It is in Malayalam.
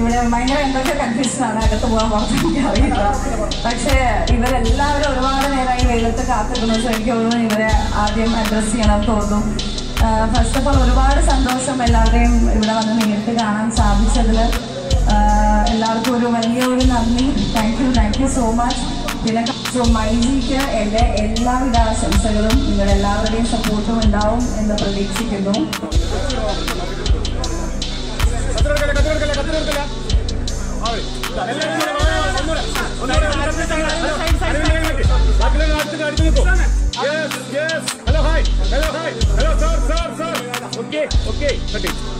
ഇവിടെ ഭയങ്കര എന്തൊക്കെ കൺഫ്യൂഷൻ ആണ് അകത്ത് പോകാൻ പുറത്ത് എനിക്ക് അറിയില്ല പക്ഷേ ഇവരെല്ലാവരും ഒരുപാട് നേരമായി വെയിലത്ത് കാത്തിരുന്നു സോ എനിക്ക് തോന്നുന്നു ഇവരെ ആദ്യം അഡ്രസ്സ് ചെയ്യണം തോന്നും ഫസ്റ്റ് ഓഫ് ഓൾ ഒരുപാട് സന്തോഷം എല്ലാവരെയും ഇവിടെ വന്ന് നേരിട്ട് കാണാൻ സാധിച്ചതിൽ എല്ലാവർക്കും ഒരു വലിയ ഒരു നന്ദി thank you thank you so much പിന്നെ സോ മൈജിക്ക് എൻ്റെ എല്ലാവിധ ആശംസകളും നിങ്ങളെല്ലാവരുടെയും സപ്പോർട്ടും ഉണ്ടാവും എന്ന് പ്രതീക്ഷിക്കുന്നു കത്തിരെടുക്കല്ലേ കത്തിരെടുക്കല്ലേ കത്തിരെടുക്കല്ലേ എല്ലാവരും കൂടെ വാ, വാ, ഒന്നുകൂടെ. ഒന്നുകൂടെ ആരംഭിച്ചാൽ ബാക്കിയുള്ള അടുത്ത് അടുത്ത് നിൽക്കൂ yes yes hello hi hello hi hello sir sir sir okay okay കട്ടി